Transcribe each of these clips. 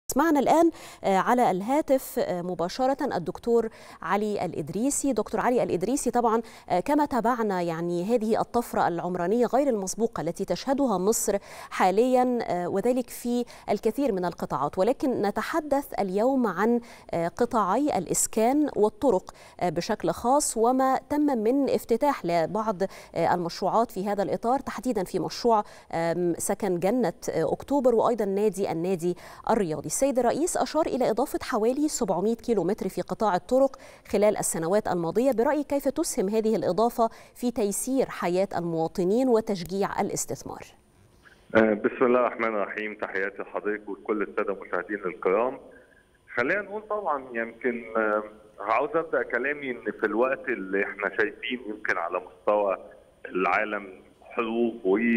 معنا الآن على الهاتف مباشرة الدكتور علي الإدريسي دكتور علي الإدريسي طبعا كما تابعنا يعني هذه الطفرة العمرانية غير المسبوقة التي تشهدها مصر حاليا وذلك في الكثير من القطاعات ولكن نتحدث اليوم عن قطاعي الإسكان والطرق بشكل خاص وما تم من افتتاح لبعض المشروعات في هذا الإطار تحديدا في مشروع سكن جنة أكتوبر وأيضا نادي النادي الرياضي السيد الرئيس أشار إلى إضافة حوالي 700 كيلومتر في قطاع الطرق خلال السنوات الماضية برأيك كيف تسهم هذه الإضافة في تيسير حياة المواطنين وتشجيع الاستثمار بسم الله الرحمن الرحيم تحياتي لحضرتك وكل السادة المشاهدين الكرام خلينا نقول طبعا يمكن عاوز ابدا كلامي ان في الوقت اللي احنا شايفين يمكن على مستوى العالم حروب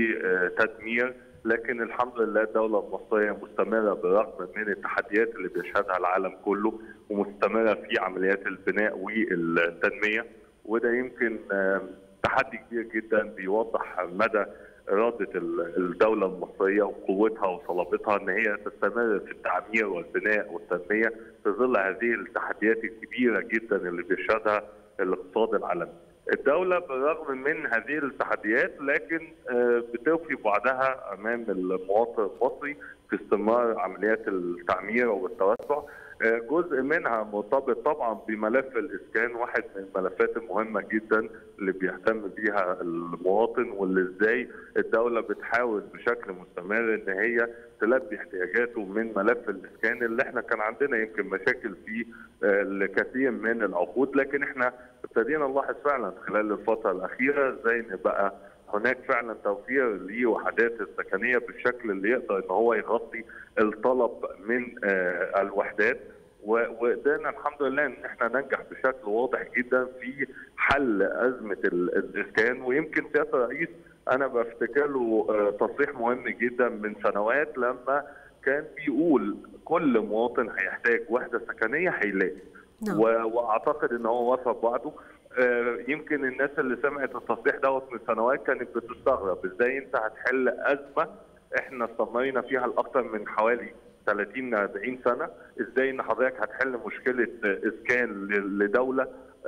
وتدمير لكن الحمد لله الدوله المصريه مستمره بالرغم من التحديات اللي بيشهدها العالم كله ومستمره في عمليات البناء والتنميه وده يمكن تحدي كبير جدا بيوضح مدى اراده الدوله المصريه وقوتها وصلابتها ان هي تستمر في التعمير والبناء والتنميه في ظل هذه التحديات الكبيره جدا اللي بيشهدها الاقتصاد العالمي. الدولة بالرغم من هذه التحديات لكن بتوفي بعدها أمام المواطن المصري في استمرار عمليات التعمير والتوسع جزء منها مرتبط طبعا بملف الاسكان واحد من الملفات المهمه جدا اللي بيهتم بيها المواطن واللي ازاي الدوله بتحاول بشكل مستمر ان هي تلبي احتياجاته من ملف الاسكان اللي احنا كان عندنا يمكن مشاكل فيه لكثير من العقود لكن احنا ابتدينا نلاحظ فعلا خلال الفتره الاخيره ازاي ان بقى هناك فعلا توفير لوحدات السكنيه بالشكل اللي يقدر ان هو يغطي الطلب من الوحدات وقدرنا الحمد لله ان احنا ننجح بشكل واضح جدا في حل ازمه الاسكان ويمكن سياده الرئيس انا بفتكر له تصريح مهم جدا من سنوات لما كان بيقول كل مواطن هيحتاج وحده سكنيه هيلاقي نعم. واعتقد ان هو وفى بعده يمكن الناس اللي سمعت التصريح دوت من سنوات كانت بتستغرب ازاي انت هتحل ازمه احنا استمرينا فيها لاكثر من حوالي 30 40 سنه ازاي ان حضرتك هتحل مشكله اسكان لدوله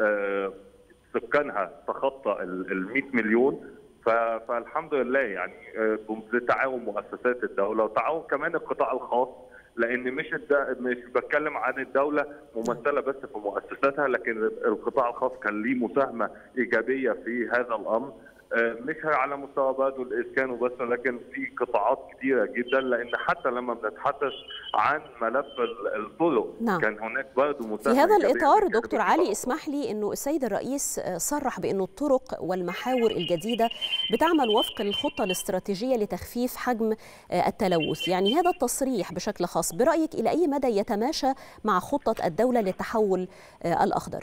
سكانها تخطى ال 100 مليون فالحمد لله يعني بتعاون مؤسسات الدوله وتعاون كمان القطاع الخاص لان مش مش بتكلم عن الدوله ممثله بس في مؤسساتها لكن القطاع الخاص كان ليه مساهمه ايجابيه في هذا الامر مش على مستوى برضه الاسكان وبس لكن في قطاعات كثيره جدا لان حتى لما بنتحدث عن ملف الطرق نعم. كان هناك برضه في هذا الاطار دكتور علي اسمح لي انه السيد الرئيس صرح بانه الطرق والمحاور الجديده بتعمل وفق الخطه الاستراتيجيه لتخفيف حجم التلوث، يعني هذا التصريح بشكل خاص برايك الى اي مدى يتماشى مع خطه الدوله للتحول الاخضر؟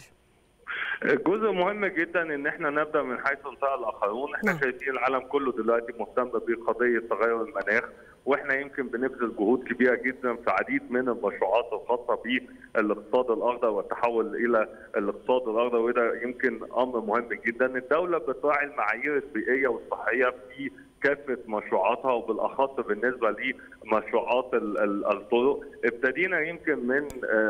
جزء مهم جدا ان احنا نبدا من حيث انتهى الاخرون، احنا نعم. شايفين العالم كله دلوقتي مهتم بقضيه تغير المناخ واحنا يمكن بنبذل جهود كبيره جدا في عديد من المشروعات الخاصه بالاقتصاد الاخضر والتحول الى الاقتصاد الاخضر وده يمكن امر مهم جدا، الدوله بتراعي المعايير البيئيه والصحيه في كافه مشروعاتها وبالاخص بالنسبه لمشروعات الطرق ابتدينا يمكن من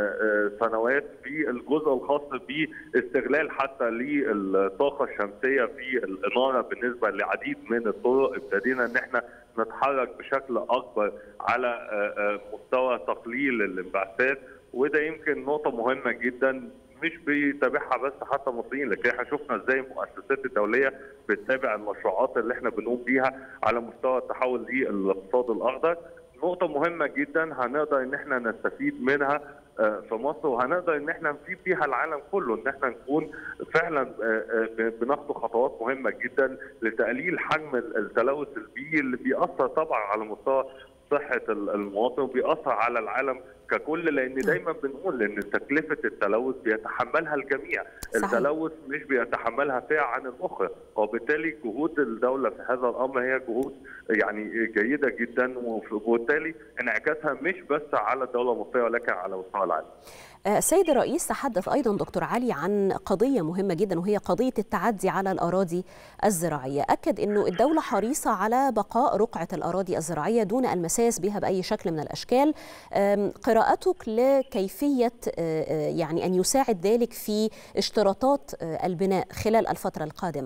سنوات في الجزء الخاص باستغلال حتى للطاقه الشمسيه في الاناره بالنسبه لعديد من الطرق ابتدينا ان احنا نتحرك بشكل اكبر على مستوى تقليل الانبعاثات وده يمكن نقطه مهمه جدا مش بيتابعها بس حتى مصريين لكن احنا شفنا ازاي المؤسسات الدوليه بتتابع المشروعات اللي احنا بنقوم بيها على مستوى التحول للاقتصاد الاخضر نقطه مهمه جدا هنقدر ان احنا نستفيد منها في مصر وهنقدر ان احنا نفيد بيها العالم كله ان احنا نكون فعلا بناخد خطوات مهمه جدا لتقليل حجم التلوث البيئي اللي بيأثر طبعا على مستوى صحه المواطن وبيأثر على العالم ككل لان دايما بنقول ان تكلفه التلوث بيتحملها الجميع صحيح. التلوث مش بيتحملها فئه عن الاخرى وبالتالي جهود الدوله في هذا الامر هي جهود يعني جيده جدا وبالتالي انعكاسها مش بس على الدوله المصريه ولكن على مستوى العالم السيد الرئيس تحدث ايضا دكتور علي عن قضيه مهمه جدا وهي قضيه التعدي على الاراضي الزراعيه، اكد انه الدوله حريصه على بقاء رقعه الاراضي الزراعيه دون المساس المساس بها باي شكل من الاشكال قراءتك لكيفيه يعني ان يساعد ذلك في اشتراطات البناء خلال الفتره القادمه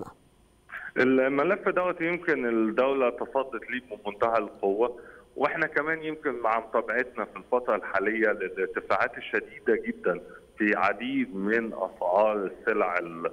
الملف دوت يمكن الدوله تصدت ليه بمنتهى القوه واحنا كمان يمكن مع متابعتنا في الفتره الحاليه للارتفاعات الشديده جدا في عديد من اسعار السلع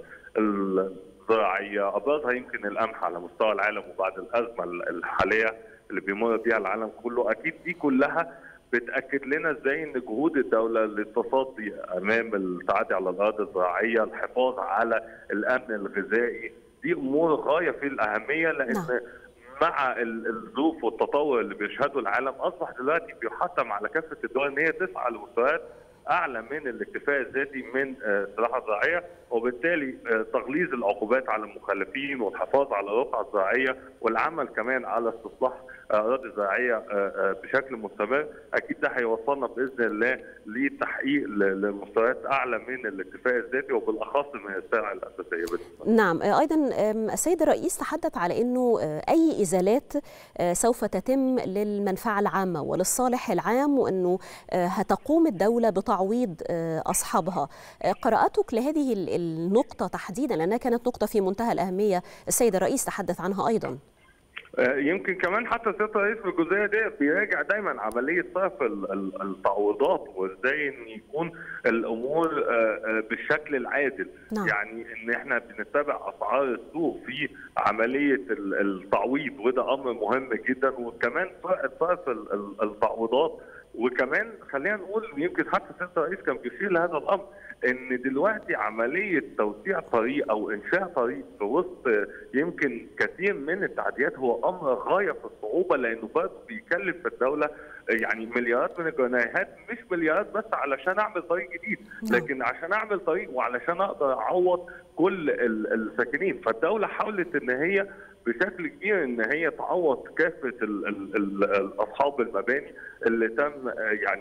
الزراعيه ابرزها يمكن القمح على مستوى العالم وبعد الازمه الحاليه اللي بيمر بيها العالم كله اكيد دي كلها بتاكد لنا ازاي ان جهود الدوله للتصدي امام التعدي على الارض الزراعيه الحفاظ على الامن الغذائي دي امور غايه في الاهميه لان نعم. مع الظروف والتطور اللي بيشهده العالم اصبح دلوقتي بيحتم على كافه الدول ان هي تسعى لمستويات اعلى من الاكتفاء الذاتي من السلاحه الزراعيه وبالتالي تغليظ العقوبات على المخلفين والحفاظ على الرقعه الزراعيه والعمل كمان على استصلاح اراضي زراعيه بشكل مستمر اكيد ده هيوصلنا باذن الله لتحقيق لمستويات اعلى من الاكتفاء الذاتي وبالاخص من السلع الاساسيه نعم ايضا السيد الرئيس تحدث على انه اي ازالات سوف تتم للمنفعه العامه وللصالح العام وانه هتقوم الدوله بتعويض اصحابها قراءتك لهذه النقطه تحديدا لانها كانت نقطه في منتهى الاهميه السيد الرئيس تحدث عنها ايضا يمكن كمان حتى سياده الرئيس في الجزئيه دي بيراجع دايما عمليه صرف التعويضات وازاي ان يكون الامور بالشكل العادل نعم. يعني ان احنا بنتبع اسعار السوق في عمليه التعويض وده امر مهم جدا وكمان صرف التعويضات وكمان خلينا نقول يمكن حتى سياده الرئيس كان بيشير لهذا الامر ان دلوقتي عمليه توسيع طريق او انشاء طريق في وسط يمكن كثير من التعديات هو امر غايه في الصعوبه لانه برضه بيكلف الدوله يعني مليارات من الجنيهات مش مليارات بس علشان اعمل طريق جديد لكن عشان اعمل طريق وعلشان اقدر اعوض كل الساكنين فالدوله حاولت ان هي بشكل كبير ان هي تعوض كافه ال ال ال اصحاب المباني اللي تم يعني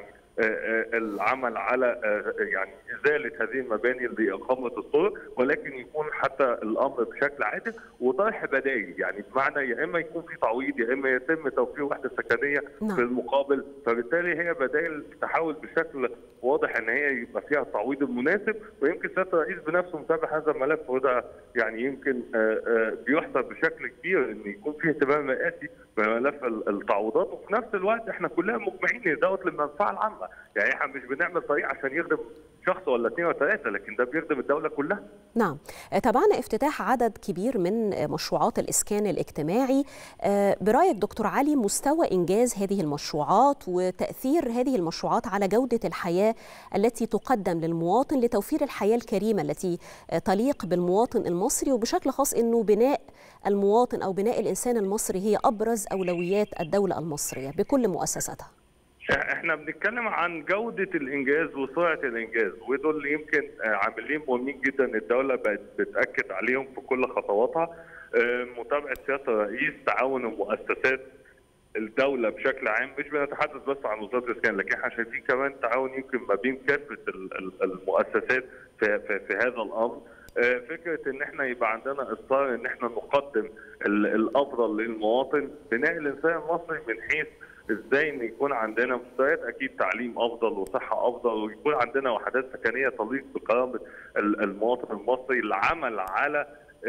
العمل على يعني ازاله هذه المباني لاقامه الطرق ولكن يكون حتى الامر بشكل عادل وطرح بدائل يعني بمعنى يا اما يكون في تعويض يا اما يتم توفير وحده سكنيه نعم. في المقابل فبالتالي هي بدائل تحاول بشكل واضح ان هي يبقى فيها التعويض المناسب ويمكن سياده الرئيس بنفسه متابع هذا الملف وده يعني يمكن بيحسب بشكل كبير ان يكون في اهتمام رئاسي بملف التعويضات وفي نفس الوقت احنا كلنا مجمعين ان دوت للمنفعه العامه يعني احنا مش بنعمل طريق عشان يخدم شخص ولا اثنين ولا ثلاثه لكن ده بيخدم الدوله كلها. نعم تابعنا افتتاح عدد كبير من مشروعات الاسكان الاجتماعي برايك دكتور علي مستوى انجاز هذه المشروعات وتاثير هذه المشروعات على جوده الحياه التي تقدم للمواطن لتوفير الحياه الكريمه التي تليق بالمواطن المصري وبشكل خاص انه بناء المواطن او بناء الانسان المصري هي ابرز اولويات الدوله المصريه بكل مؤسساتها. احنا بنتكلم عن جوده الانجاز وسرعه الانجاز ودول اللي يمكن عاملين مهمين جدا الدوله بقت بتاكد عليهم في كل خطواتها متابعه سياده الرئيس تعاون المؤسسات الدوله بشكل عام مش بنتحدث بس عن وزاره الاسكان لكن احنا شايفين كمان تعاون يمكن ما بين كافه المؤسسات في, في, في هذا الامر فكره ان احنا يبقى عندنا اصرار ان احنا نقدم الافضل للمواطن بناء الانسان المصري من حيث ازاي ان يكون عندنا مستويات اكيد تعليم افضل وصحه افضل ويكون عندنا وحدات سكنيه تليق بكرامه المواطن المصري العمل على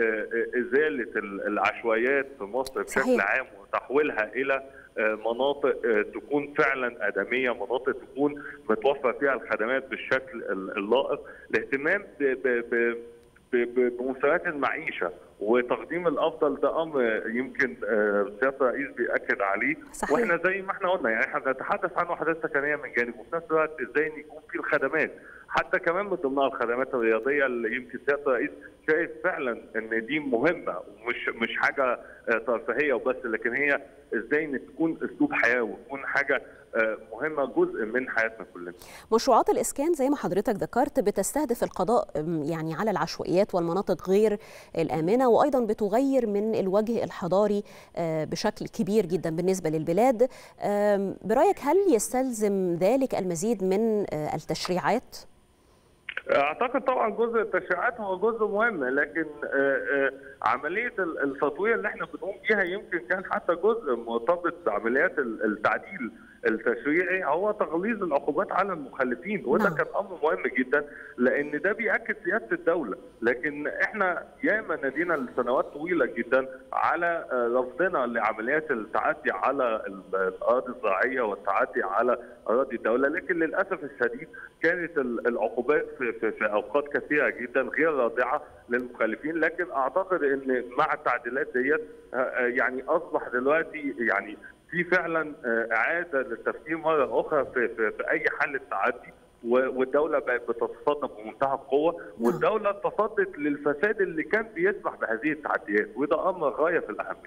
ازاله العشوائيات في مصر بشكل صحيح. عام وتحويلها الى مناطق تكون فعلا ادميه، مناطق تكون متوفر فيها الخدمات بالشكل اللائق، الاهتمام بمستويات المعيشه وتقديم الافضل ده امر يمكن سياده الرئيس بياكد عليه صحيح. واحنا زي ما احنا قلنا يعني احنا بنتحدث عن وحدات سكنيه من جانب وفي نفس الوقت ازاي ان يكون في الخدمات حتى كمان من ضمنها الخدمات الرياضيه اللي يمكن سياده الرئيس شايف فعلا ان دي مهمه ومش مش حاجه ترفيهيه وبس لكن هي ازاي ان تكون اسلوب حياه وتكون حاجه مهمه جزء من حياتنا كلنا. مشروعات الاسكان زي ما حضرتك ذكرت بتستهدف القضاء يعني على العشوائيات والمناطق غير الامنه وايضا بتغير من الوجه الحضاري بشكل كبير جدا بالنسبه للبلاد. برايك هل يستلزم ذلك المزيد من التشريعات؟ اعتقد طبعا جزء التشريعات هو جزء مهم لكن عمليه التطوير اللي احنا بنقوم بيها يمكن كان حتى جزء مرتبط بعمليات التعديل التشريعي هو تغليظ العقوبات على المخالفين وده نعم. كان امر مهم جدا لان ده بياكد سياده الدوله لكن احنا ياما نادينا لسنوات طويله جدا على رفضنا لعمليات التعدي على الاراضي الزراعيه والتعدي على اراضي الدوله لكن للاسف الشديد كانت العقوبات في, في, في اوقات كثيره جدا غير رادعه للمخالفين لكن اعتقد ان مع التعديلات ديت يعني اصبح دلوقتي يعني في فعلا اعاده للتفكير مره اخرى في, في, في اي حل التعدي والدوله بقت بتتصدى بمنتهى القوه والدوله تصدت للفساد اللي كان بيسمح بهذه التعديات وده امر غايه في الاهميه.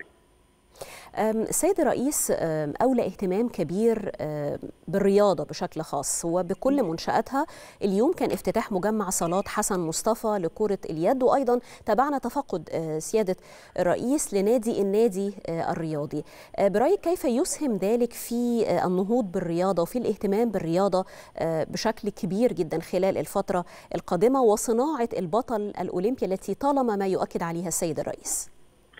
السيد الرئيس أولى اهتمام كبير بالرياضة بشكل خاص وبكل منشآتها اليوم كان افتتاح مجمع صالات حسن مصطفى لكرة اليد وأيضا تابعنا تفقد سيادة الرئيس لنادي النادي الرياضي برأيك كيف يسهم ذلك في النهوض بالرياضة وفي الاهتمام بالرياضة بشكل كبير جدا خلال الفترة القادمة وصناعة البطل الأولمبي التي طالما ما يؤكد عليها السيد الرئيس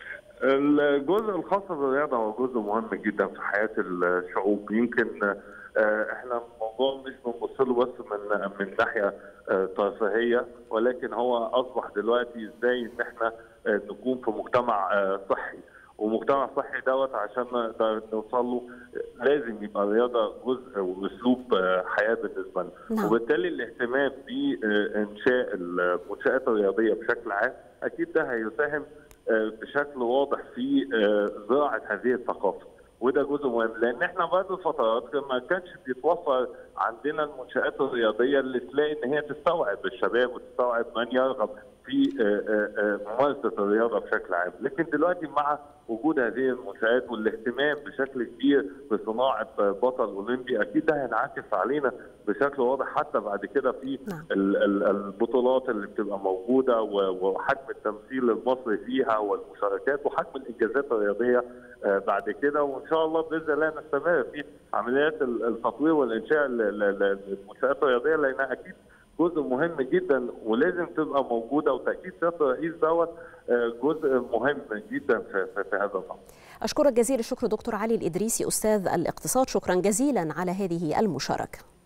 الجزء الخاص بالرياضه هو جزء مهم جدا في حياه الشعوب يمكن احنا الموضوع مش بنبص له بس من من ناحيه ترفيهيه ولكن هو اصبح دلوقتي ازاي ان احنا نكون في مجتمع صحي ومجتمع صحي دوت عشان نقدر نوصل له لازم يبقى الرياضه جزء واسلوب حياه بالنسبه لنا نعم. وبالتالي الاهتمام بانشاء المنشات الرياضيه بشكل عام اكيد ده هيساهم بشكل واضح في زراعه هذه الثقافه وده جزء مهم لان احنا بعد الفترات ما كانش بيتوفر عندنا المنشات الرياضيه اللي تلاقي ان هي تستوعب الشباب وتستوعب من يرغب في ممارسه الرياضه بشكل عام، لكن دلوقتي مع وجود هذه المنشات والاهتمام بشكل كبير بصناعه بطل اولمبي اكيد ده هينعكس علينا بشكل واضح حتى بعد كده في نعم. البطولات اللي بتبقى موجوده وحجم التمثيل المصري فيها والمشاركات وحجم الانجازات الرياضيه بعد كده وان شاء الله باذن الله نستمر في عمليات التطوير والانشاء المنشات الرياضيه لانها اكيد جزء مهم جدا ولازم تبقى موجوده وتاكيد سياده الرئيس دوت جزء مهم جدا في, في, في هذا الامر. اشكرك جزيل الشكر دكتور علي الادريسي استاذ الاقتصاد شكرا جزيلا على هذه المشاركه.